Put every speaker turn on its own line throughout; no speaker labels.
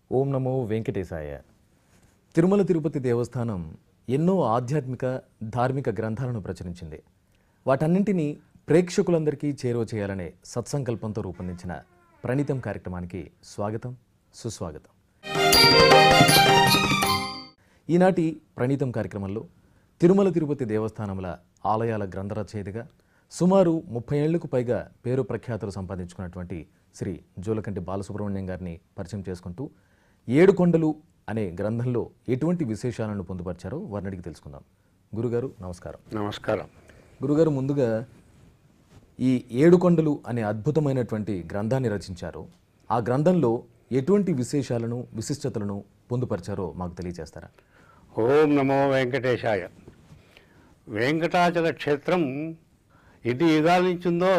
ఓం నమో వెంకటేశాయ తిరుమల తిరుపతి దేవస్థానం ఎన్నో ఆధ్యాత్మిక ధార్మిక గ్రంథాలను ప్రచురించింది వాటన్నింటినీ ప్రేక్షకులందరికీ చేరువ చేయాలనే సత్సంకల్పంతో రూపొందించిన ప్రణీతం కార్యక్రమానికి స్వాగతం సుస్వాగతం ఈనాటి ప్రణీతం కార్యక్రమంలో తిరుమల తిరుపతి దేవస్థానముల ఆలయాల గ్రంథ రచయితగా సుమారు ముప్పై ఏళ్లకు పైగా పేరు ప్రఖ్యాతులు సంపాదించుకున్నటువంటి శ్రీ జోలకంటి బాలసుబ్రహ్మణ్యం గారిని పరిచయం చేసుకుంటూ ఏడు కొండలు అనే గ్రంథంలో ఎటువంటి విశేషాలను పొందుపరిచారో వారిని అడిగి తెలుసుకుందాం గురుగారు నమస్కారం
నమస్కారం
గురుగారు ముందుగా ఈ ఏడు కొండలు అనే అద్భుతమైనటువంటి గ్రంథాన్ని రచించారు ఆ గ్రంథంలో ఎటువంటి విశేషాలను విశిష్టతలను పొందుపరిచారో మాకు తెలియజేస్తారా
ఓం నమో వెంకటేశాయ వెంకటాచల క్షేత్రం ఎన్ని యుగాల నుంచి ఉందో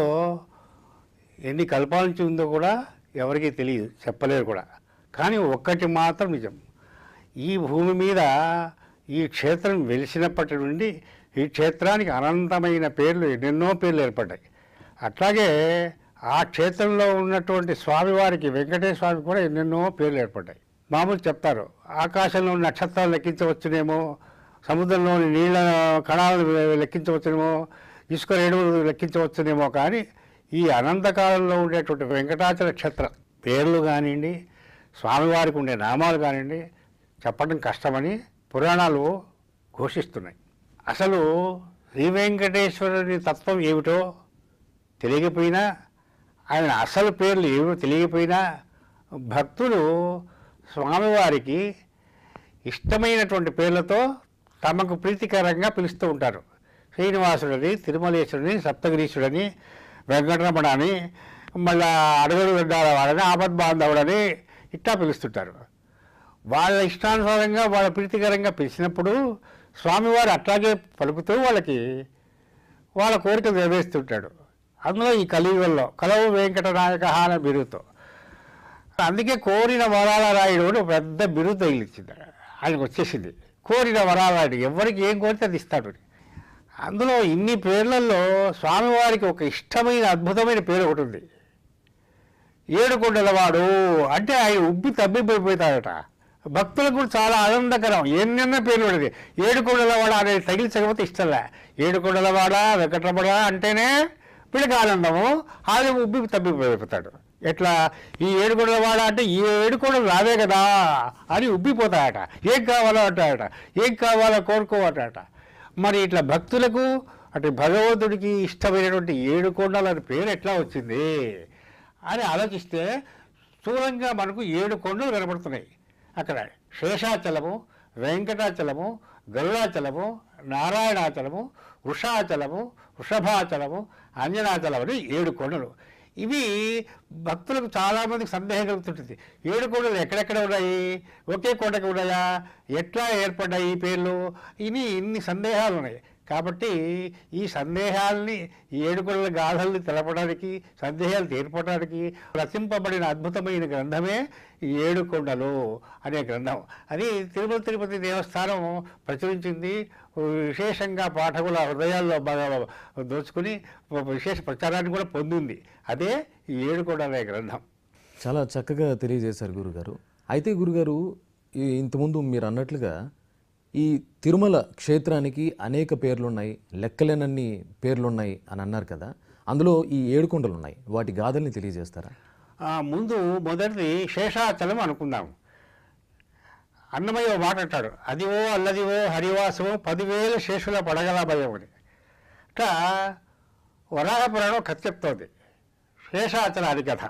ఎన్ని కల్పాల నుంచి ఉందో కూడా ఎవరికీ తెలియదు చెప్పలేరు కూడా కానీ ఒక్కటి మాత్రం నిజం ఈ భూమి మీద ఈ క్షేత్రం వెలిసినప్పటి నుండి ఈ క్షేత్రానికి అనంతమైన పేర్లు ఎన్నెన్నో పేర్లు ఏర్పడ్డాయి అట్లాగే ఆ క్షేత్రంలో ఉన్నటువంటి స్వామివారికి వెంకటేశ్వర స్వామి కూడా ఎన్నెన్నో పేర్లు ఏర్పడ్డాయి మామూలు చెప్తారు ఆకాశంలో నక్షత్రాలు లెక్కించవచ్చునేమో సముద్రంలోని నీళ్ళ కణాలను లెక్కించవచ్చునేమో ఇసుక రేణువులు లెక్కించవచ్చునేమో కానీ ఈ అనంతకాలంలో ఉండేటువంటి వెంకటాచల క్షేత్ర పేర్లు కానివ్వండి స్వామివారికి ఉండే నామాలు కానివ్వండి చెప్పడం కష్టమని పురాణాలు ఘోషిస్తున్నాయి అసలు శ్రీ వెంకటేశ్వరుని తత్వం ఏమిటో తెలియకపోయినా ఆయన అసలు పేర్లు ఏమిటో తెలియకపోయినా భక్తులు స్వామివారికి ఇష్టమైనటువంటి పేర్లతో తమకు ప్రీతికరంగా పిలుస్తూ ఉంటారు శ్రీనివాసుడని తిరుమలేశ్వరుని సప్తగిరీశుడని వెంకటరమణ అని మళ్ళా అడుగుడు వాడని ఆపద్బాంధవుడని ఇట్లా పిలుస్తుంటారు వాళ్ళ ఇష్టానుసారంగా వాళ్ళ ప్రీతికరంగా పిలిచినప్పుడు స్వామివారు అట్లాగే పలుకుతూ వాళ్ళకి వాళ్ళ కోరికలు నెరవేరుస్తుంటాడు అందులో ఈ కలియుగంలో కలవు వెంకటనాయక అనే బిరుదుతో అందుకే కోరిన వరాల రాయుడు అని ఒక పెద్ద బిరుదు తగిలిచ్చింది ఆయనకు వచ్చేసింది కోరిన వరాల రాయుడు ఎవరికి ఏం కోరితే అది ఇస్తాడు అందులో ఇన్ని పేర్లలో స్వామివారికి ఒక ఇష్టమైన అద్భుతమైన పేరు ఒకటి ఉంది ఏడుకొండలవాడు అంటే ఆయన ఉబ్బి తబ్బిపోయిపోతాడట భక్తులకు కూడా చాలా ఆనందకరం ఎన్నెన్న పేర్లు ఉండేది ఏడుకొండలవాడ అనేది తగిలించకపోతే ఇష్టంలే ఏడుకొండలవాడ వెంకటరమణ అంటేనే వీళ్ళకి ఆనందము ఆయన ఉబ్బి తబ్బిపోయిపోతాడు ఎట్లా ఈ ఏడుకొండలవాడ అంటే ఈ ఏడుకొండలు రావే కదా అని ఉబ్బిపోతాడట ఏం కావాలో అంటాడట ఏం కావాలో కోరుకోవటట మరి ఇట్లా భక్తులకు అటు భగవంతుడికి ఇష్టమైనటువంటి ఏడు కొండలు అని పేరు ఎట్లా వచ్చింది అని ఆలోచిస్తే స్థూలంగా మనకు ఏడు కొండలు కనబడుతున్నాయి అక్కడ శేషాచలము వెంకటాచలము గరుడాచలము నారాయణాచలము వృషాచలము వృషభాచలము అంజనాచలం అని ఏడు కొండలు ఇవి భక్తులకు చాలామందికి సందేహం కలుగుతుంటుంది ఏడు కొండలు ఎక్కడెక్కడ ఉన్నాయి ఒకే కొండకి ఉన్నాయా ఎట్లా ఏర్పడ్డాయి ఈ పేర్లు ఇవి ఇన్ని సందేహాలు ఉన్నాయి కాబట్టి ఈ సందేహాల్ని ఈ ఏడుకొండల గాథల్ని తెలపడానికి సందేహాలు తీర్పడానికి రచింపబడిన అద్భుతమైన గ్రంథమే ఈ ఏడుకొండలు అనే గ్రంథం అది తిరుమల తిరుపతి దేవస్థానం ప్రచురించింది విశేషంగా పాఠకుల హృదయాల్లో బాగా దోచుకుని విశేష ప్రచారాన్ని కూడా పొందింది అదే ఈ ఏడుకొండల అనే గ్రంథం
చాలా చక్కగా తెలియజేశారు గురుగారు అయితే గురుగారు ఈ ఇంతకుముందు మీరు అన్నట్లుగా ఈ తిరుమల క్షేత్రానికి అనేక పేర్లున్నాయి లెక్కలేనన్ని పేర్లున్నాయి అని అన్నారు కదా అందులో ఈ ఏడుకొండలు ఉన్నాయి వాటి గాథల్ని తెలియజేస్తారా
ఆ, ముందు మొదటిది శేషాచలం అనుకుందాం అన్నమయ్య ఓ మాట అంటాడు అదివో అల్లదివో హరివాసమో పదివేల శేషుల పడగల భయం అని ఇట్లా వరాహ పురాణం కథ చెప్తోంది శేషాచలాది కథ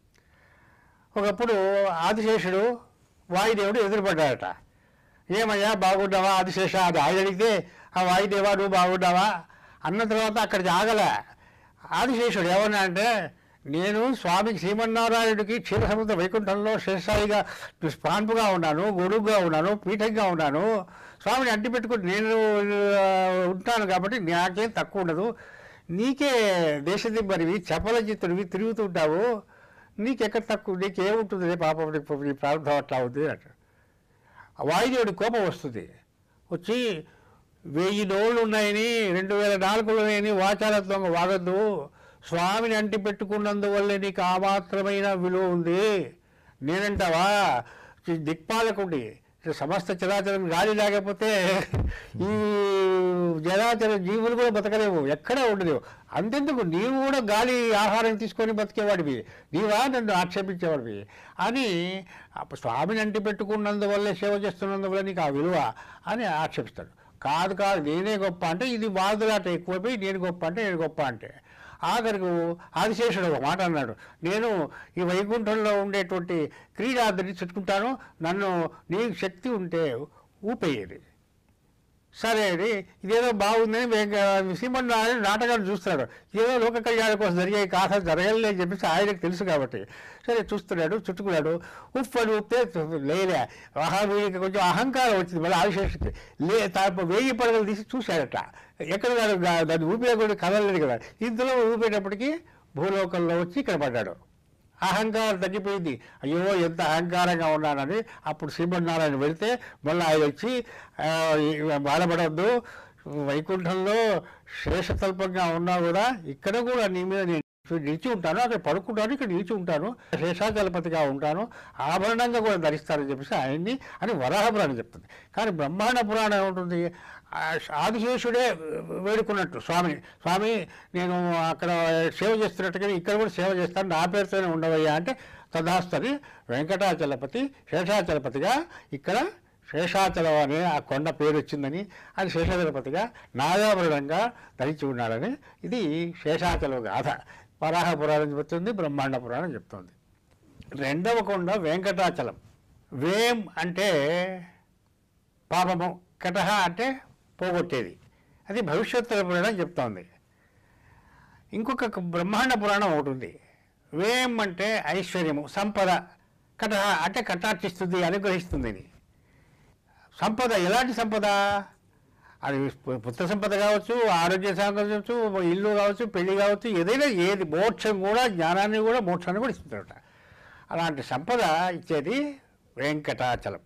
ఒకప్పుడు ఆదిశేషుడు వాయుదేవుడు ఎదురుపడ్డాడట ఏమయ్యా బాగున్నావా ఆదిశేష అది ఆయన అడిగితే ఆ వాయుదేవా నువ్వు బాగున్నావా అన్న తర్వాత అక్కడికి ఆగలే ఆదిశేషుడు ఏమన్నా అంటే నేను స్వామి శ్రీమన్నారాయణుడికి క్షీరసముద్ర వైకుంఠంలో శేషాయిగా పాన్పుగా ఉన్నాను గొడుగుగా ఉన్నాను పీఠంగా ఉన్నాను స్వామిని అంటి పెట్టుకుని నేను ఆ, ఉంటాను కాబట్టి నాకేం తక్కువ ఉండదు నీకే దేశదిబ్బరివి చపల చిత్తుడివి తిరుగుతుంటావు నీకెక్కడ తక్కువ నీకేముంటుంది పాపం నీ- నీ ప్రారంభం అట్లా ఉంది అంటాడు వాయుదేవుడి కోపం వస్తుంది వచ్చి వెయ్యి నోళ్ళు ఉన్నాయని రెండు వేల నాలుగులు ఉన్నాయని వాచాలతో వాగద్దు స్వామిని అంటి పెట్టుకున్నందువల్లే నీకు ఆ మాత్రమైన విలువ ఉంది నేనంటావా దిక్పాలకుండి సమస్త చరాచరం గాలి లేకపోతే ఈ జరాచర జీవులు కూడా బతకలేవు ఎక్కడ ఉండలేవు అంతెందుకు నీవు కూడా గాలి ఆహారం తీసుకొని బతికేవాడివి నీవా నన్ను ఆక్షేపించేవాడివి అని అప్పుడు స్వామిని అంటి పెట్టుకున్నందువల్ల సేవ చేస్తున్నందువల్ల నీకు ఆ విలువ అని ఆక్షేపిస్తాడు కాదు కాదు నేనే గొప్ప అంటే ఇది వాదులాట ఎక్కువైపోయి నేను గొప్ప అంటే నేను గొప్ప అంటే ఆఖరికి ఆదిశేషుడు ఒక మాట అన్నాడు నేను ఈ వైకుంఠంలో ఉండేటువంటి క్రీడాదిని చుట్టుకుంటాను నన్ను నీకు శక్తి ఉంటే ఊపేయేది సరే అని ఇదేదో బాగుందని వెంక- శ్రీమన్నారాయణ నాటకాలు చూస్తున్నాడు ఏదో లోక కళ్యాణం కోసం జరిగే కథ జరగలే అని చెప్పేసి ఆయనకు తెలుసు కాబట్టి సరే చూస్తున్నాడు చుట్టుకున్నాడు ఉఫ్ అని ఊపితే లేలే మహావీడికి కొంచెం అహంకారం వచ్చింది మళ్ళీ ఆవిశేషకి లే తాపు వేయి పడగలు తీసి చూశాడట ఎక్కడ దాని దాన్ని ఊపిన కూడా కదలలేదు కదా ఇందులో ఊపేటప్పటికి భూలోకంలో వచ్చి ఇక్కడ పడ్డాడు అహంకారం తగ్గిపోయింది అయ్యో ఎంత అహంకారంగా ఉన్నానని అప్పుడు శ్రీమన్నారాయణ వెళితే మళ్ళీ ఆయన వచ్చి ఆ, బాధపడవద్దు వైకుంఠంలో శేషతల్పంగా ఉన్నా కూడా ఇక్కడ కూడా నీ మీద నేను నిలిచి ఉంటాను అక్కడ పడుకుంటాను ఇక్కడ నిలిచి ఉంటాను శేషాచలపతిగా ఉంటాను ఆభరణంగా కూడా ధరిస్తానని చెప్పేసి ఆయన్ని అని వరాహ పురాణం చెప్తుంది కానీ బ్రహ్మాండ పురాణం ఏముంటుంది ఆ ఆదిశేషుడే వేడుకున్నట్టు స్వామిని స్వామి నేను అక్కడ సేవ చేస్తున్నట్టుగా ఇక్కడ కూడా సేవ చేస్తాను నా పేరుతోనే ఉండవయ్యా అంటే తదాస్తని వెంకటాచలపతి శేషాచలపతిగా ఇక్కడ శేషాచలం అనే ఆ కొండ పేరు వచ్చిందని అది శేషాచలపతిగా నాగాభరణంగా ధరించి ఉన్నాడని ఇది శేషాచలం గాథ వరాహ పురాణం చెప్తుంది బ్రహ్మాండ పురాణం చెప్తుంది రెండవ కొండ వెంకటాచలం వేం అంటే పాపము కటహ అంటే పోగొట్టేది అది భవిష్యత్తు పురాణం చెప్తోంది ఇంకొక బ్రహ్మాండ పురాణం ఒకటి ఉంది వేం అంటే ఐశ్వర్యము సంపద కటహ అంటే కటాక్షిస్తుంది అనుగ్రహిస్తుంది అని సంపద ఎలాంటి సంపద అది పు- పుత్ర సంపద కావచ్చు ఆరోగ్య సంపద కావచ్చు ఇల్లు కావచ్చు పెళ్లి కావచ్చు ఏదైనా ఏది మోక్షం కూడా జ్ఞానాన్ని కూడా మోక్షాన్ని కూడా ఇస్తుందట అలాంటి సంపద ఇచ్చేది వెంకటాచలం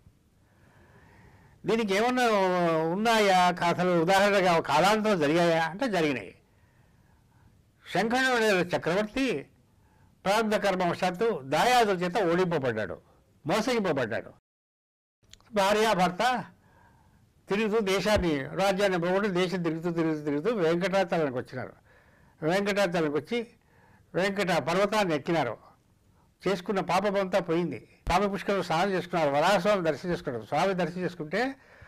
దీనికి ఏమన్నా ఉన్నాయా కథలు ఉదాహరణగా కాలాంతరం జరిగాయా అంటే జరిగినాయి శంకరుడు చక్రవర్తి ప్రారంభ కర్మవశాత్తు దాయాదుల చేత ఓడింపబడ్డాడు మోసగింపబడ్డాడు భార్యాభర్త తిరుగుతూ దేశాన్ని రాజ్యాన్ని పోగొట్టి దేశం తిరుగుతూ తిరుగుతూ తిరుగుతూ వెంకటాచలానికి వచ్చినారు వెంకటాచలానికి వచ్చి వెంకట పర్వతాన్ని ఎక్కినారు చేసుకున్న పాపమంతా పోయింది స్వామి పుష్కరం స్నానం చేసుకున్నారు వరాహస్వామి దర్శనం చేసుకున్నారు స్వామి దర్శనం చేసుకుంటే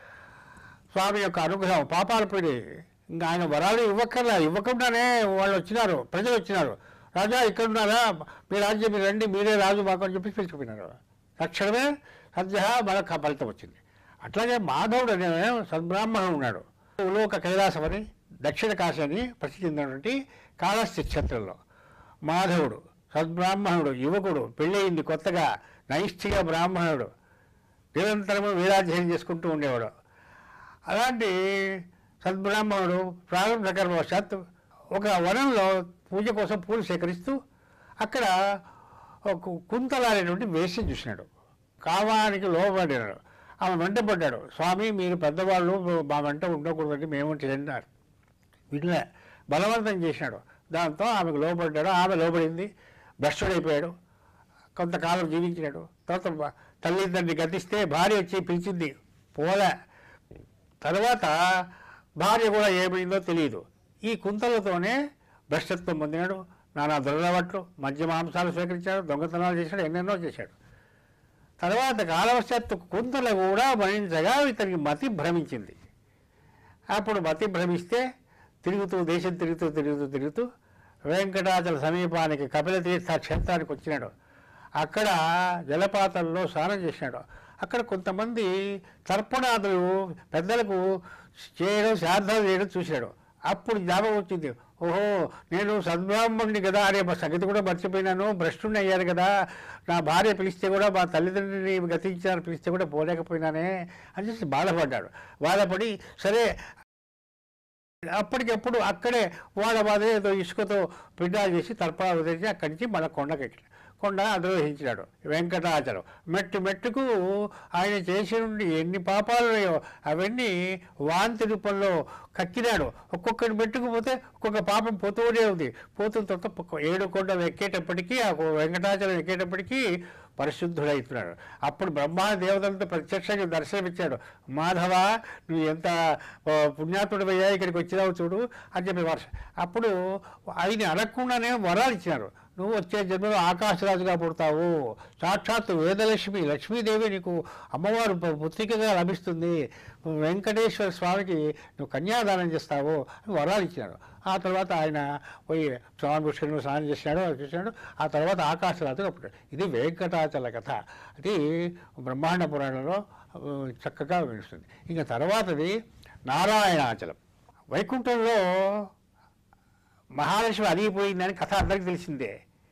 స్వామి యొక్క అనుగ్రహం పాపాలు పోయినాయి ఇంకా ఆయన వరాలు ఇవ్వక్కర్లా ఇవ్వకుండానే వాళ్ళు వచ్చినారు ప్రజలు వచ్చినారు రాజా ఇక్కడ ఉన్నారా మీ రాజ్యం మీరు రండి మీరే రాజు మాకు అని చెప్పి పిలిచిపోయినారు తక్షణమే సద్య మనకు ఆ ఫలితం వచ్చింది అట్లాగే మాధవుడు అనే సద్బ్రాహ్మణుడు ఉన్నాడు ఉలోక కైలాసం అని దక్షిణ కాశీ అని ప్రసిద్ధి చెందినటువంటి కాళహస్తి క్షేత్రంలో మాధవుడు సద్బ్రాహ్మణుడు యువకుడు పెళ్ళయింది కొత్తగా నైష్ఠిక బ్రాహ్మణుడు నిరంతరము వేదాధ్యయనం చేసుకుంటూ ఉండేవాడు అలాంటి సద్బ్రాహ్మణుడు ప్రారంభ కర్మవశాత్తు ఒక వనంలో పూజ కోసం పూలు సేకరిస్తూ అక్కడ ఒక కుంతల అనేటువంటి వేషం చూసినాడు కావానికి లోబడినాడు ఆమె వెంట పడ్డాడు స్వామి మీరు పెద్దవాళ్ళు మా వెంట ఉండకూడదండి మేము చేయండి వీటినే బలవంతం చేసినాడు దాంతో ఆమెకు లోబడ్డాడు ఆమె లోబడింది భ్రష్టుడైపోయాడు కొంతకాలం జీవించినాడు తర్వాత బ- తల్లిదండ్రి గతిస్తే భార్య వచ్చి పిలిచింది పోలే తర్వాత భార్య కూడా ఏమైందో తెలియదు ఈ కుంతలతోనే భ్రష్టత్వం పొందినాడు నానా దురలవట్లు మద్య మాంసాలు స్వీకరించాడు దొంగతనాలు చేశాడు ఎన్నెన్నో చేశాడు తర్వాత కాలవశాత్తు కుంతలు కూడా భరించగా ఇతనికి మతి భ్రమించింది అప్పుడు మతి భ్రమిస్తే తిరుగుతూ దేశం తిరుగుతూ తిరుగుతూ తిరుగుతూ వెంకటాచల సమీపానికి కపిల తీర్థ క్షేత్రానికి వచ్చినాడు అక్కడ జలపాతంలో స్నానం చేసినాడు అక్కడ కొంతమంది తర్పణాదులు పెద్దలకు చేయడం శ్రాద్ధాలు చేయడం చూశాడు అప్పుడు జ్ఞాపకం వచ్చింది ఓహో నేను సద్బ్రాహ్మణుని కదా అనే మా సంగతి కూడా మర్చిపోయినాను భ్రష్టుని అయ్యారు కదా నా భార్య పిలిస్తే కూడా మా తల్లిదండ్రులని గతించారు పిలిస్తే కూడా పోలేకపోయినానే అని చెప్పి బాధపడ్డాడు బాధపడి సరే అప్పటికప్పుడు అక్కడే వాళ్ళ బాధ ఏదో ఇసుకతో పిండాలు చేసి తర్పణాలు తెచ్చి అక్కడి నుంచి మన కొండకెక్కి కొండ అధిరోహించినాడు వెంకటాచలం మెట్టు మెట్టుకు ఆయన చేసి నుండి ఎన్ని పాపాలు ఉన్నాయో అవన్నీ వాంతి రూపంలో కక్కినాడు ఒక్కొక్కటి మెట్టుకు పోతే ఒక్కొక్క పాపం పోతూనే ఉంది పోతున్న తర్వాత ఒక్కొక్క ఏడు కొండలు ఎక్కేటప్పటికీ ఆ వెంకటాచలం ఎక్కేటప్పటికీ పరిశుద్ధుడైతున్నాడు అప్పుడు బ్రహ్మ దేవతలతో ప్రత్యక్షంగా దర్శనమిచ్చాడు మాధవ నువ్వు ఎంత ఆ, పుణ్యాత్ముడివయ్యా ఇక్కడికి వచ్చినావు చూడు అని చెప్పి వర్ష అప్పుడు ఆయన అడగకుండానే వరాలు ఇచ్చినారు నువ్వు వచ్చే జన్మలో ఆకాశరాజుగా పుడతావు సాక్షాత్తు వేదలక్ష్మి లక్ష్మీదేవి నీకు అమ్మవారు పు- పుత్రికగా లభిస్తుంది వెంకటేశ్వర స్వామికి నువ్వు కన్యాదానం చేస్తావు అని వరాలు ఇచ్చినాడు ఆ తర్వాత ఆయన పోయి స్వామి పుష్కరుడు స్నానం చేసినాడు అది చేసినాడు ఆ తర్వాత ఆకాశరాజుగా పుట్టాడు ఇది వెంకటాచల కథ అది బ్రహ్మాండ పురాణంలో ఆ, చక్కగా వినిస్తుంది ఇంకా తర్వాతది నారాయణాచలం వైకుంఠంలో మహాలక్ష్మి అరిగిపోయిందని కథ అందరికీ తెలిసిందే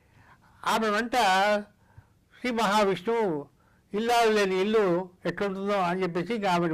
ఆమె వెంట శ్రీ మహావిష్ణువు ఇల్లాలు లేని ఇల్లు ఎట్లుంటుందో అని చెప్పేసి ఇంకా ఆమె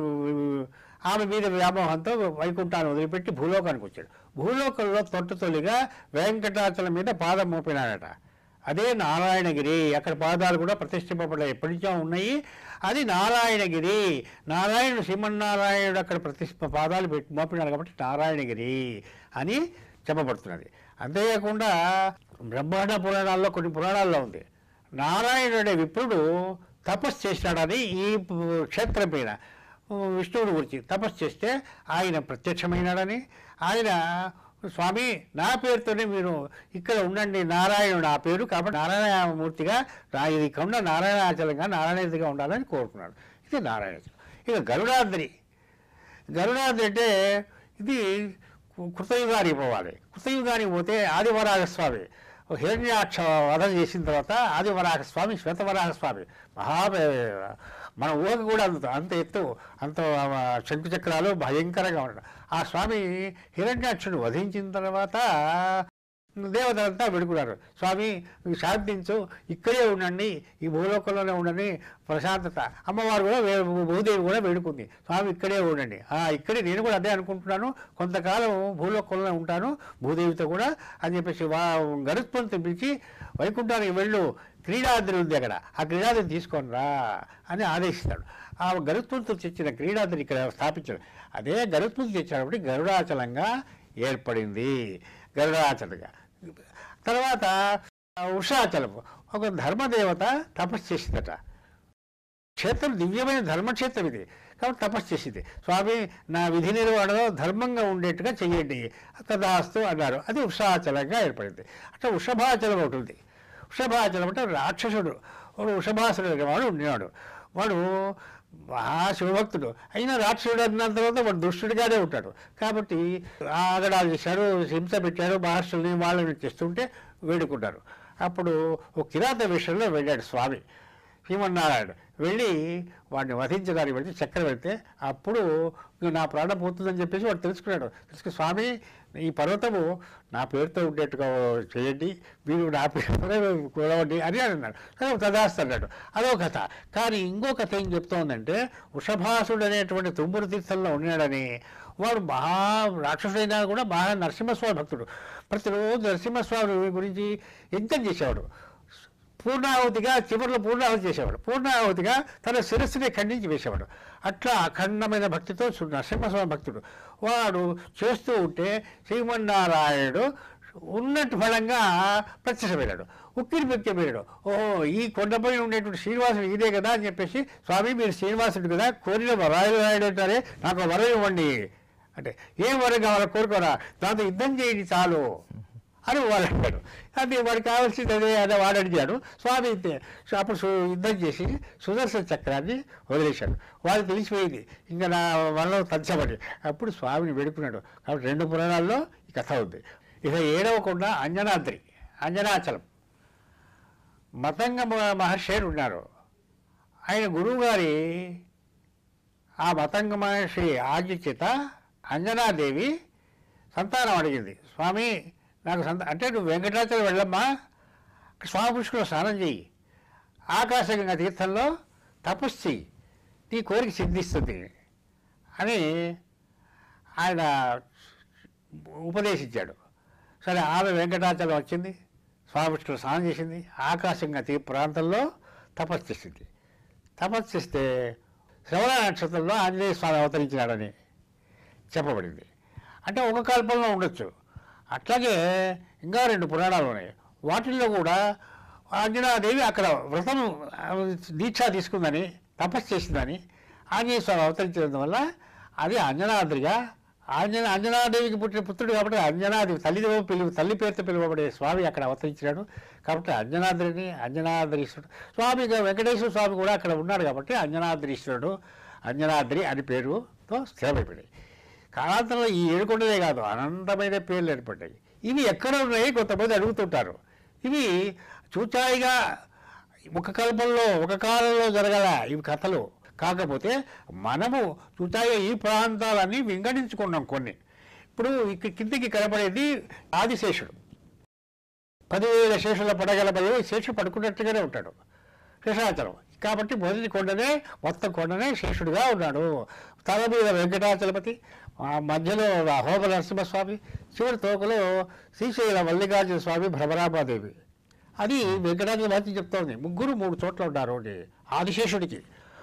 ఆమె మీద వ్యామోహంతో వైకుంఠాన్ని వదిలిపెట్టి భూలోకానికి వచ్చాడు భూలోకంలో తొట్టు తొలిగా వెంకటాచలం మీద పాదం మోపినాడట అదే నారాయణగిరి అక్కడ పాదాలు కూడా ప్రతిష్ఠింపబడ్డాయి ఎప్పటి నుంచో ఉన్నాయి అది నారాయణగిరి నారాయణుడు శ్రీమన్నారాయణుడు అక్కడ ప్రతిష్ఠ పాదాలు పెట్టి మోపినాడు కాబట్టి నారాయణగిరి అని చెప్పబడుతున్నది అంతేకాకుండా బ్రహ్మాండ పురాణాల్లో కొన్ని పురాణాల్లో ఉంది నారాయణుడు అనే విప్రుడు తపస్సు చేసినాడని ఈ పు- క్షేత్రం పైన విష్ణువుని గురించి తపస్సు చేస్తే ఆయన ప్రత్యక్షమైనాడని ఆయన స్వామి నా పేరుతోనే మీరు ఇక్కడ ఉండండి నారాయణుడు ఆ పేరు కాబట్టి నారాయణమూర్తిగా నా ఇది కొండ నారాయణాచలంగా నారాయణదిగా ఉండాలని కోరుకున్నాడు ఇది నారాయణాచలం ఇక గరుడాద్రి గరుడాద్రి అంటే ఇది కృతయుగానికి పోవాలి కృతయుగానికి పోతే ఆదివరాహ స్వామి హిరణ్యాక్ష వధ చేసిన తర్వాత ఆదివరాహ స్వామి శ్వేతవరాహ స్వామి మహా మన ఊహకు కూడా అంత అంత ఎత్తు అంత శంకు చక్రాలు భయంకరంగా ఉండడం ఆ స్వామి హిరణ్యాక్షుడు వధించిన తర్వాత దేవతలంతా వేడుకున్నారు స్వామి మీరు శాంతించు ఇక్కడే ఉండండి ఈ భూలోకంలోనే ఉండండి ప్రశాంతత అమ్మవారు కూడా వే- భూదేవి కూడా వేడుకుంది స్వామి ఇక్కడే ఉండండి ఆ ఇక్కడే నేను కూడా అదే అనుకుంటున్నాను కొంతకాలం భూలోకంలోనే ఉంటాను భూదేవితో కూడా అని చెప్పేసి వా గరుత్మంతుని పిలిచి వైకుంఠానికి వెళ్ళు క్రీడాద్రి ఉంది అక్కడ ఆ క్రీడాద్రి తీసుకొని రా అని ఆదేశిస్తాడు ఆ గరుత్మంతుడు తెచ్చిన క్రీడాద్రి ఇక్కడ స్థాపించాడు అదే గరుత్మంతుడు తెచ్చాడు కాబట్టి గరుడాచలంగా ఏర్పడింది గరుడాచలంగా తర్వాత ఉషాచలం ఒక ధర్మదేవత తపస్సు చేసిందట క్షేత్రం దివ్యమైన ధర్మక్షేత్రం ఇది కాబట్టి తపస్సు చేసింది స్వామి నా విధి నిర్వహణలో ధర్మంగా ఉండేట్టుగా చెయ్యండి తదాస్తు అన్నారు అది ఉషాచలంగా ఏర్పడింది అట్లా వృషభాచలం ఒకటి ఉంది వృషభాచలం అంటే రాక్షసుడు వాడు వృషభాసుడు అనే వాడు ఉండేవాడు వాడు మహా శివభక్తుడు అయినా రాక్షసుడు అన్న తర్వాత వాడు దుష్టుడిగానే ఉంటాడు కాబట్టి ఆగడాలు చేశాడు హింస పెట్టాడు మహర్షుల్ని వాళ్ళని చేస్తుంటే వేడుకుంటారు అప్పుడు ఒక కిరాత విషయంలో వెళ్ళాడు స్వామి శ్రీమన్నారాయణ వెళ్ళి వాడిని వధించడానికి వెళ్తే చక్రం వెళ్తే అప్పుడు "ఇంక నా ప్రాణం పోతుందని చెప్పేసి వాడు తెలుసుకున్నాడు తెలుసుకుని స్వామి ఈ పర్వతము నా పేరుతో ఉండేట్టుగా చేయండి మీరు నా పేరుతోనే కొలవండి అని అన్నాడు సరే తదాస్తు అన్నాడు అదో కథ కానీ ఇంకో కథ ఏం చెప్తోందంటే వృషభాసుడు అనేటువంటి తుమ్మురు తీర్థంలో ఉన్నాడని వాడు మహా రాక్షసుడైనా కూడా మహా నరసింహస్వామి భక్తుడు ప్రతిరోజు నరసింహస్వామి గురించి యజ్ఞం చేసేవాడు పూర్ణాహుతిగా చివరిలో పూర్ణాహుతి చేసేవాడు పూర్ణాహుతిగా తన శిరస్సుని ఖండించి వేసేవాడు అట్లా అఖండమైన భక్తితో సు- నరసింహస్వామి భక్తుడు వాడు చేస్తూ ఉంటే శ్రీమన్నారాయణుడు ఉన్నట్టు ఫలంగా ప్రత్యక్షమయ్యాడు ఉక్కిరి పెక్కిపోయాడు ఓహో ఈ కొండపై ఉండేటువంటి శ్రీనివాసుడు ఇదే కదా అని చెప్పేసి స్వామి మీరు శ్రీనివాసుడు కదా కోరిన వరాలు రాయుడు అంటారే నాకు వరం ఇవ్వండి అంటే ఏం వరం కావాలో కోరుకోరా దాంతో యుద్ధం చేయండి చాలు అని వాడు అన్నాడు అది వాడికి కావాల్సింది అదే అదే వాడు అడిగాడు స్వామి ఇంతే సో అప్పుడు సు- యుద్ధం చేసి సుదర్శన చక్రాన్ని వదిలేశాడు వాడు తెలిసిపోయింది ఇంకా నా వల్ల తచ్చబడి అప్పుడు స్వామిని వేడుకున్నాడు కాబట్టి రెండు పురాణాల్లో ఈ కథ ఉంది ఇక ఏడవకుండా అంజనాద్రి అంజనాచలం మతంగ మ- మహర్షి అని ఉన్నారు ఆయన గురువుగారి ఆ మతంగ మహర్షి ఆజ్ఞ చేత అంజనాదేవి సంతానం అడిగింది స్వామి నాకు సంత అంటే నువ్వు వెంకటాచలం వెళ్ళమ్మా స్వామి పుష్కరం స్నానం చెయ్యి ఆకాశగంగా తీర్థంలో తపస్సు చెయ్యి నీ కోరిక సిద్ధిస్తుంది అని ఆయన ఉపదేశించాడు సరే ఆమె వెంకటాచలం వచ్చింది స్వామి పుష్కరం స్నానం చేసింది ఆకాశంగా తీ ప్రాంతంలో తపస్సు చేసింది తపస్సు చేస్తే శ్రవణ నక్షత్రంలో ఆంజనేయ స్వామి అవతరించినాడని చెప్పబడింది అంటే ఒక కల్పంలో ఉండొచ్చు అట్లాగే ఇంకా రెండు పురాణాలు ఉన్నాయి వాటిల్లో కూడా ఆంజనాదేవి అక్కడ వ్రతం ఆ, దీక్ష తీసుకుందని తపస్సు చేసిందని ఆంజనేయ స్వామి అవతరించడం వల్ల అది అంజనాద్రిగా ఆంజన అంజనాదేవికి పుట్టిన పుత్రుడు కాబట్టి అంజనాది తల్లిదేవ పిలువ తల్లి పేరుతో పిలువబడే స్వామి అక్కడ అవతరించినాడు కాబట్టి అంజనాద్రిని అంజనాద్రీశ్వరుడు స్వామిగా వెంకటేశ్వర స్వామి కూడా అక్కడ ఉన్నాడు కాబట్టి అంజనాద్రీశ్వరుడు అంజనాద్రి అని పేరుతో స్థిరమైపోయాయి కాలాంతరంలో ఈ ఏడుకొండలే కాదు అనంతమైన పేర్లు ఏర్పడ్డాయి ఇవి ఎక్కడ ఉన్నాయి కొంతమంది అడుగుతుంటారు ఇవి చూచాయిగా ఒక కల్పంలో ఒక కాలంలో జరగల ఇవి కథలు కాకపోతే మనము చూచాయిగా ఈ ప్రాంతాలన్నీ వింగడించుకున్నాం కొన్ని ఇప్పుడు ఇక్కడ కిందికి కనబడేది ఆదిశేషుడు పదివేల శేషుల పడగలపై శేషుడు పడుకున్నట్టుగానే ఉంటాడు శేషాచలం కాబట్టి మొదటి కొండనే మొత్తం కొండనే శేషుడుగా ఉన్నాడు తల మీద వెంకటాచలపతి ఆ మధ్యలో హోమ నరసింహస్వామి చివరి తోకలో శ్రీశైల మల్లికార్జున స్వామి భ్రమరామాదేవి అది వెంకటాచలపతి చెప్తోంది ముగ్గురు మూడు చోట్ల ఉన్నారు అని ఆదిశేషుడికి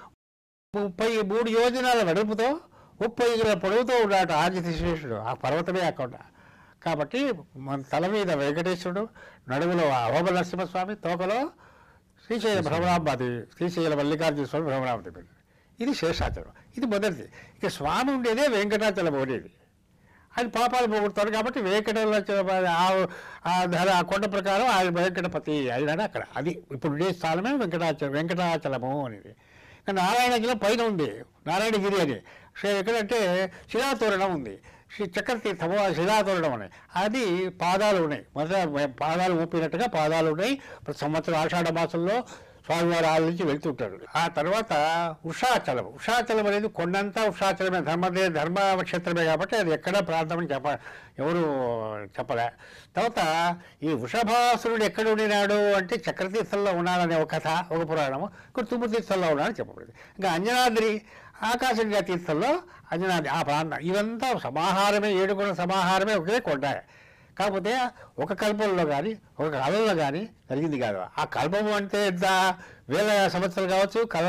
ముప్పై మూడు యోజనాల వెడల్పుతో ముప్పై ఐదుల పొడవుతో ఉన్నాడు ఆదిశేషుడు ఆ పర్వతమే అక్కడ కాబట్టి మన తల మీద వెంకటేశ్వరుడు నడుములో ఆ హోమ నరసింహస్వామి తోకలో శ్రీశైల భ్రమరాంబాది శ్రీశైల మల్లికార్జున స్వామి భ్రమరాంబాది ఇది శేషాచలం ఇది మొదటిది ఇక స్వామి ఉండేదే వెంకటాచలం ఉండేది ఆయన పాపాలు పోగొడతాడు కాబట్టి వెంకటాచలం ఆ- ఆ ధర ఆ కొండ ప్రకారం ఆయన వెంకటపతి అయినాడు అక్కడ అది ఇప్పుడు ఉండే స్థలమే వెంకటాచలం వెంకటాచలము అనేది ఇంకా నారాయణగిరి పైన ఉంది నారాయణగిరి అని సో ఎక్కడంటే శిలాతోరణం ఉంది శ్రీ చక్రతీర్థము ఆ శిలాతోరణం అని అది పాదాలు ఉన్నాయి మొదట పాదాలు ఊపినట్టుగా పాదాలు ఉన్నాయి ప్రతి సంవత్సరం ఆషాఢ మాసంలో స్వామివారి ఆల నుంచి వెళ్తుంటారు ఆ తర్వాత ఉషాచలం ఉషాచలం అనేది కొండంతా ఉషాచలమే ధర్మదే ధర్మ క్షేత్రమే కాబట్టి అది ఎక్కడ ప్రాంతం అని చెప్ప ఎవరు చెప్పలే తర్వాత ఈ వృషభాసురుడు ఎక్కడ ఉండినాడు అంటే చక్రతీర్థంలో ఉన్నాడనే ఒక కథ ఒక పురాణము ఇక్కడ తుమ్మతీర్థంలో ఉన్నాడని చెప్పబడింది ఇంకా అంజనాద్రి ఆకాశంగా తీర్థంలో అంజనాద్రి ఆ ప్రాంతం ఇదంతా సమాహారమే ఏడుగుణ సమాహారమే ఒకే కొండ కాకపోతే ఒక కల్పంలో కానీ ఒక కాలంలో కానీ జరిగింది కాదు ఆ కల్పము అంటే ఎంత వేల సంవత్సరాలు కావచ్చు కల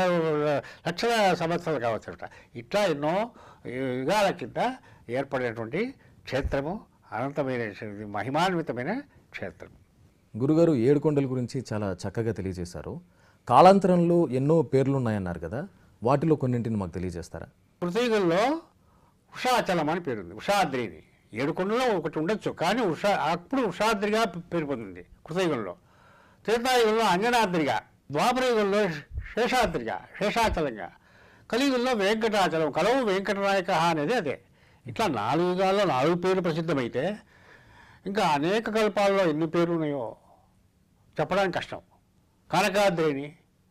లక్షల సంవత్సరాలు కావచ్చు అంట ఇట్లా ఎన్నో యుగాల కింద ఏర్పడినటువంటి క్షేత్రము అనంతమైన మహిమాన్వితమైన క్షేత్రం
గురుగారు ఏడుకొండల గురించి చాలా చక్కగా తెలియజేశారు కాలాంతరంలో ఎన్నో పేర్లు ఉన్నాయన్నారు కదా వాటిలో కొన్నింటిని మాకు తెలియజేస్తారా
కృతయుగంలో ఉషాచలం అని పేరుంది ఉషాద్రిని ఏడుకొండలో ఒకటి ఉండొచ్చు కానీ ఉషా అప్పుడు ఉషాద్రిగా పేరు పొందింది కృతయుగంలో త్రేతాయుగంలో అంజనాద్రిగా ద్వాపరయుగంలో శేషాద్రిగా శేషాచలంగా కలియుగంలో వెంకటాచలం కలవు వెంకటనాయక అనేది అదే ఇట్లా నాలుగు యుగాల్లో నాలుగు పేర్లు ప్రసిద్ధమైతే ఇంకా అనేక కల్పాల్లో ఎన్ని పేర్లు ఉన్నాయో చెప్పడానికి కష్టం కనకాద్రిని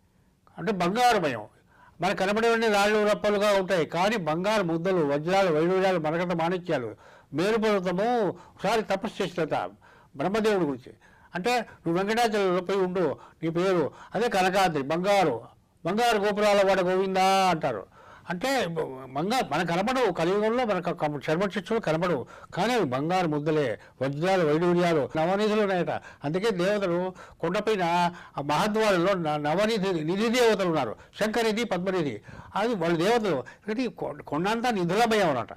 అంటే బంగారుమయం మనకు కనబడేవన్నీ రాళ్ళు రప్పలుగా ఉంటాయి కానీ బంగారు ముద్దలు వజ్రాలు వైడూర్యాలు మరకత మాణిక్యాలు మేరుపర్వతము ఒకసారి తపస్సు చేసినట బ్రహ్మదేవుడి గురించి అంటే నువ్వు వెంకటాచలంలో పోయి ఉండు నీ పేరు అదే కనకాద్రి బంగారు బంగారు గోపురాల వాడ గోవిందా అంటారు అంటే బంగారు మనకు కనబడవు కలియుగంలో మనకు కమ- చర్మచిత్తులు కనబడవు కానీ అవి బంగారు ముద్దలే వజ్రాలు వైడూర్యాలు నవనిధులు ఉన్నాయట అందుకే దేవతలు కొండపైన ఆ మహద్వారంలో న- నవనిధి నిధి దేవతలు ఉన్నారు శంకరిధి పద్మనిధి అది వాళ్ళ దేవతలు ఒకటి కొ- కొండంతా నిధులమయం అన్నమాట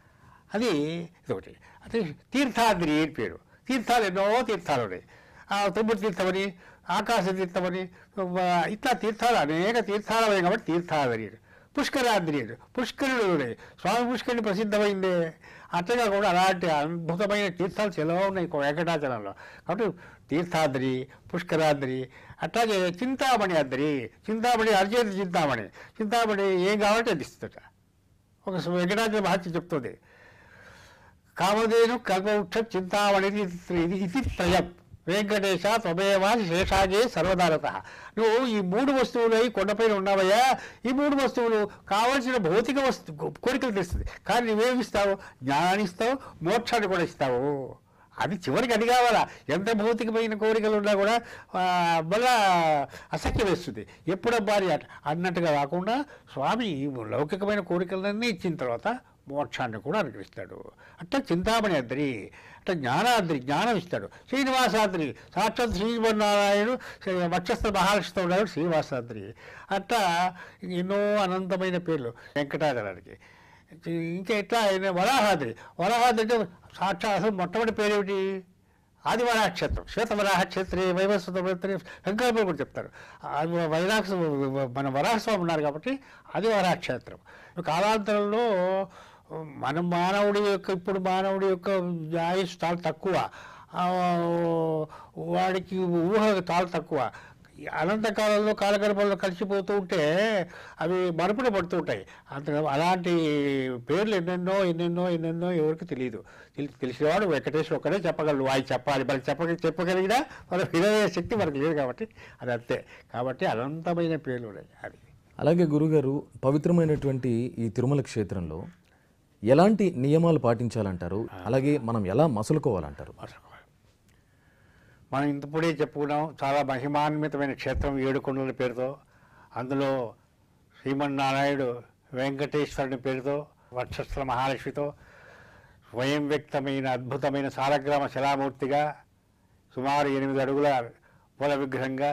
అది ఇదొకటి అది తీర్థాద్రి అని పేరు తీర్థాలు ఎన్నో తీర్థాలు ఉన్నాయి ఆ తుమ్మడి తీర్థమని ఆకాశ తీర్థమని ఆ, ఇట్లా తీర్థాలు అనేక తీర్థాలు ఉన్నాయి కాబట్టి తీర్థాద్రి అని. పుష్కరాద్రి అని. పుష్కరుడు ఉన్నాయి స్వామి పుష్కరుని ప్రసిద్ధమైందే అట్లగా కూడా అలాంటి అద్భుతమైన తీర్థాలు చాలా ఉన్నాయి కొ- వెంకటాచలంలో కాబట్టి తీర్థాద్రి పుష్కరాద్రి అట్లాగే చింతామణి అద్రి చింతామణి అర్జేత చింతామణి చింతామణి ఏం కావాలంటే అది ఇస్తుంట ఒక వెంకటాచల మహత్యం చెప్తుంది కామధేను కల్పవృక్ష చింతామణి ఇది ఇది త్రయం వెంకటేశ త్వమేవా శేషాజే సర్వదారత నువ్వు ఈ మూడు వస్తువులు ఈ కొండపైన ఉన్నావయ్యా ఈ మూడు వస్తువులు కావలసిన భౌతిక వస్తు కోరికలు తెస్తుంది కానీ నువ్వేమిస్తావు జ్ఞానాన్ని ఇస్తావు మోక్షాన్ని కూడా ఇస్తావు అది చివరికి అది కావాలా ఎంత భౌతికమైన కోరికలు ఉన్నా కూడా ఆ, మళ్ళా అసఖ్యం వేస్తుంది ఎప్పుడబ్బా అని అట- అన్నట్టుగా కాకుండా స్వామి ఈ లౌకికమైన కోరికలన్నీ ఇచ్చిన తర్వాత మోక్షాన్ని కూడా అనుగ్రహిస్తాడు అట్లా చింతామణి అద్రి అట్లా జ్ఞానాద్రి జ్ఞానం ఇస్తాడు శ్రీనివాసాద్రి సాక్షాత్ శ్రీమన్నారాయణుడు శ్రీ వక్షస్థ మహాలక్ష్మితో ఉన్నాడు శ్రీనివాసాద్రి అట్లా ఎన్నో అనంతమైన పేర్లు వెంకటాచలానికి ఇంకా ఎట్లా ఆయన వరాహాద్రి వరాహాద్రి అంటే సాక్షాత్ అసలు మొట్టమొదటి పేరేమిటి ఆదివరాహ క్షేత్రం శ్వేతవరాహ క్షేత్రే వైవస్వత శంకరపల్లి కూడా చెప్తారు అది వైరాక్ష మన వరాహస్వామి ఉన్నారు కాబట్టి అది వరాహ క్షేత్రం కాలాంతరంలో మన మానవుడి యొక్క ఇప్పుడు మానవుడి యొక్క ఆయుష్ చాలా తక్కువ ఆ, వాడికి ఊహ చాలా తక్కువ ఈ అనంతకాలంలో కాలగర్భంలో కలిసిపోతూ ఉంటే అవి మరుపున పడుతూ ఉంటాయి అంత అలాంటి పేర్లు ఎన్నెన్నో ఎన్నెన్నో ఎన్నెన్నో ఎవరికి తెలియదు తెలి- తెలిసినవాడు వెంకటేశ్వర ఒక్కడే చెప్పగలడు వాయి చెప్పాలి మనకి చెప్ప చెప్పగలిగినా మన వినయ శక్తి మనకు లేదు కాబట్టి అది అంతే కాబట్టి అనంతమైన పేర్లు ఉన్నాయి అది
అలాగే గురుగారు పవిత్రమైనటువంటి ఈ తిరుమల క్షేత్రంలో ఎలాంటి నియమాలు పాటించాలంటారు అలాగే మనం ఎలా మసులుకోవాలంటారు
మరొక మనం ఇంతప్పుడే చెప్పుకున్నాం చాలా మహిమాన్వితమైన క్షేత్రం ఏడుకొండల పేరుతో అందులో శ్రీమన్నారాయణుడు వెంకటేశ్వరుని పేరుతో వక్షస్థల మహాలక్ష్మితో స్వయం వ్యక్తమైన అద్భుతమైన సాలగ్రామ శిలామూర్తిగా సుమారు ఎనిమిది అడుగుల పూల విగ్రహంగా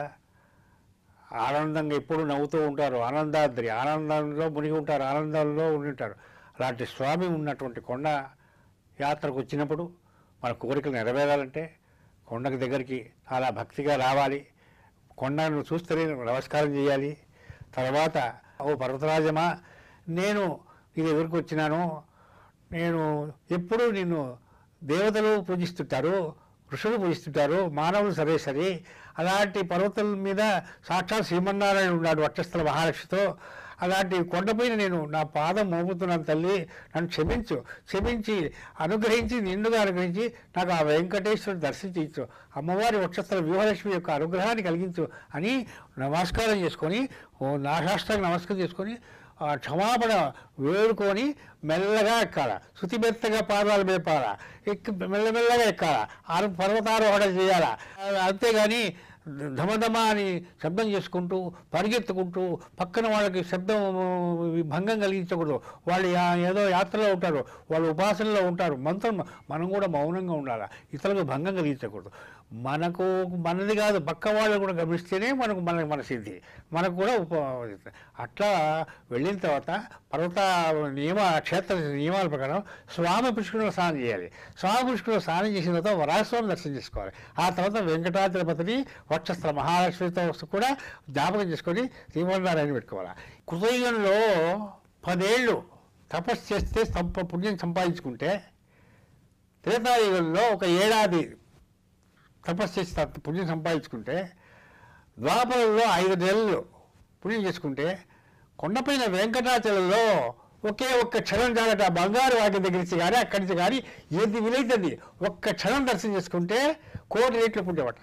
ఆనందంగా ఎప్పుడు నవ్వుతూ ఉంటారు ఆనందాద్రి ఆనందంలో మునిగి ఉంటారు ఆనందంలో ఉండి ఉంటారు అలాంటి స్వామి ఉన్నటువంటి కొండ యాత్రకు వచ్చినప్పుడు మన కోరికలు నెరవేరాలంటే కొండకి దగ్గరికి చాలా భక్తిగా రావాలి కొండను చూస్తేనే నమస్కారం చేయాలి తర్వాత ఓ పర్వతరాజమా నేను నీ దగ్గరికి వచ్చినాను నేను ఎప్పుడూ నిన్ను దేవతలు పూజిస్తుంటారు ఋషులు పూజిస్తుంటారు మానవులు సరే సరే అలాంటి పర్వతం మీద సాక్షాత్ శ్రీమన్నారాయణ ఉన్నాడు వక్షస్థల మహాలక్ష్మితో అలాంటి కొండపైన నేను నా పాదం మోపుతున్నాను తల్లి నన్ను క్షమించు క్షమించి అనుగ్రహించి నిండుగా అనుగ్రహించి నాకు ఆ వెంకటేశ్వరుడు దర్శించు అమ్మవారి వక్షస్థల వ్యూహలక్ష్మి యొక్క అనుగ్రహాన్ని కలిగించు అని నమస్కారం చేసుకొని ఓ నాశాష్టానికి నమస్కారం చేసుకొని ఆ క్షమాపణ వేడుకొని మెల్లగా ఎక్కాల శుతిమెత్తగా పాదాలు మేపాల ఎక్కి మెల్లమెల్లగా ఎక్కాల ఆరు పర్వతారోహణ చేయాల అంతేగాని ధమధమ అని శబ్దం చేసుకుంటూ పరిగెత్తుకుంటూ పక్కన వాళ్ళకి శబ్దం భంగం కలిగించకూడదు వాళ్ళు యా- ఏదో యాత్రలో ఉంటారు వాళ్ళు ఉపాసనలో ఉంటారు మంత్రం మనం కూడా మౌనంగా ఉండాలి ఇతరులకు భంగం కలిగించకూడదు మనకు మనది కాదు పక్క వాళ్ళు కూడా గమనిస్తేనే మనకు మన మన సిద్ధి మనకు కూడా ఉప అట్లా వెళ్ళిన తర్వాత పర్వత నియమ క్షేత్ర నియమాల ప్రకారం స్వామి పుష్కరంలో స్నానం చేయాలి స్వామి పుష్కరంలో స్నానం చేసిన తర్వాత వరాస్వామి దర్శనం చేసుకోవాలి ఆ తర్వాత వెంకటాచలపతిని వక్షస్థల మహాలక్ష్మితో కూడా జ్ఞాపకం చేసుకొని శ్రీమన్నారాయణ పెట్టుకోవాలి కృతయుగంలో పదేళ్ళు తపస్సు చేస్తే సంప పుణ్యం సంపాదించుకుంటే త్రేతాయుగంలో ఒక ఏడాది తపస్సు చేసి త- పుణ్యం సంపాదించుకుంటే ద్వాపరంలో ఐదు నెలలు పుణ్యం చేసుకుంటే కొండపైన వెంకటాచలంలో ఒకే ఒక్క క్షణం చాలట ఆ బంగారు వాటి దగ్గర నుంచి కానీ అక్కడి నుంచి కానీ ఏది వీలైతుంది ఒక్క క్షణం దర్శనం చేసుకుంటే కోటి రేట్లు పుట్టేవట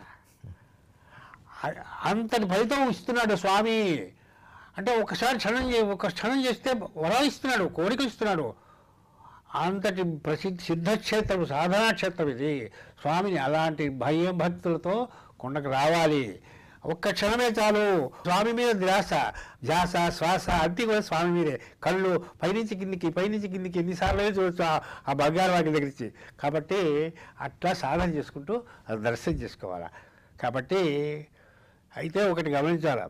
అ- అంతటి ఫలితం ఇస్తున్నాడు స్వామి అంటే ఒకసారి క్షణం చే- ఒక క్షణం చేస్తే వరం ఇస్తున్నాడు కోరిక ఇస్తున్నాడు అంతటి ప్రసిద్ధ సిద్ధక్షేత్రం సాధనా క్షేత్రం ఇది స్వామిని అలాంటి భయం భక్తులతో కొండకు రావాలి ఒక్క క్షణమే చాలు స్వామి మీద ధ్యాస ధ్యాస శ్వాస అన్ని కూడా స్వామి మీదే కళ్ళు పైనుంచి కిందికి పైనుంచి కిందికి ఎన్నిసార్లు చూడొచ్చు ఆ- ఆ బంగారు వాటి దగ్గర నుంచి కాబట్టి అట్లా సాధన చేసుకుంటూ అది దర్శనం చేసుకోవాలి కాబట్టి అయితే ఒకటి గమనించాలి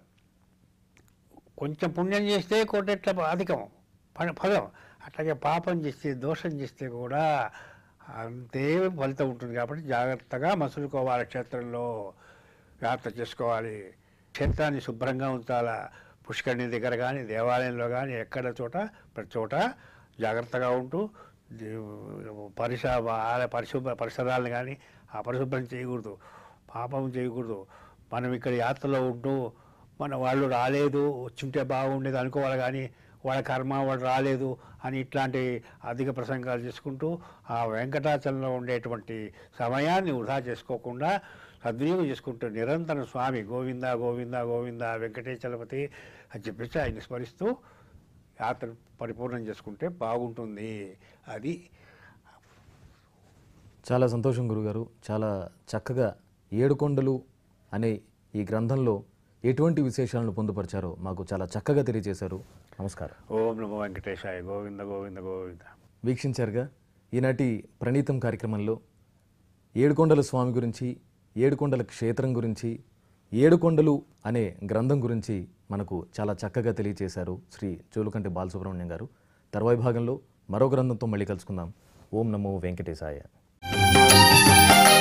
కొంచెం పుణ్యం చేస్తే కోటెట్ల అధికం ఫ- ఫలం అట్లాగే పాపం చేస్తే దోషం చేస్తే కూడా అంతే ఫలితం ఉంటుంది కాబట్టి జాగ్రత్తగా మసులుకోవాలి క్షేత్రంలో యాత్ర చేసుకోవాలి క్షేత్రాన్ని శుభ్రంగా ఉంచాలా పుష్కరిణి దగ్గర కానీ దేవాలయంలో కానీ ఎక్కడ చోట ప్రతి చోట జాగ్రత్తగా ఉంటూ ది- పరిస ఆలయ పరిశుభ్ర పరిసరాలను కానీ అపరిశుభ్రం చేయకూడదు పాపం చేయకూడదు మనం ఇక్కడ యాత్రలో ఉంటూ మన వాళ్ళు రాలేదు వచ్చుంటే బాగుండేది అనుకోవాలి కానీ వాళ్ళ కర్మ వాళ్ళు రాలేదు అని ఇట్లాంటి అధిక ప్రసంగాలు చేసుకుంటూ ఆ వెంకటాచలంలో ఉండేటువంటి సమయాన్ని వృధా చేసుకోకుండా సద్వినియోగం చేసుకుంటూ నిరంతరం స్వామి గోవింద గోవింద గోవింద వెంకటేశ్వరపతి అని చెప్పేసి ఆయన స్మరిస్తూ యాత్ర పరిపూర్ణం చేసుకుంటే బాగుంటుంది అది
చాలా సంతోషం గురుగారు చాలా చక్కగా ఏడుకొండలు అనే ఈ గ్రంథంలో ఎటువంటి విశేషాలను పొందుపరిచారో మాకు చాలా చక్కగా తెలియజేశారు నమస్కారం
ఓం నమో వెంకటేశాయ గోవింద గోవింద గోవింద
వీక్షించారుగా ఈనాటి ప్రణీతం కార్యక్రమంలో ఏడుకొండల స్వామి గురించి ఏడుకొండల క్షేత్రం గురించి ఏడుకొండలు అనే గ్రంథం గురించి మనకు చాలా చక్కగా తెలియజేశారు శ్రీ జోలుకంటి బాలసుబ్రహ్మణ్యం గారు తర్వాయి భాగంలో మరో గ్రంథంతో మళ్ళీ కలుసుకుందాం ఓం నమో వెంకటేశాయ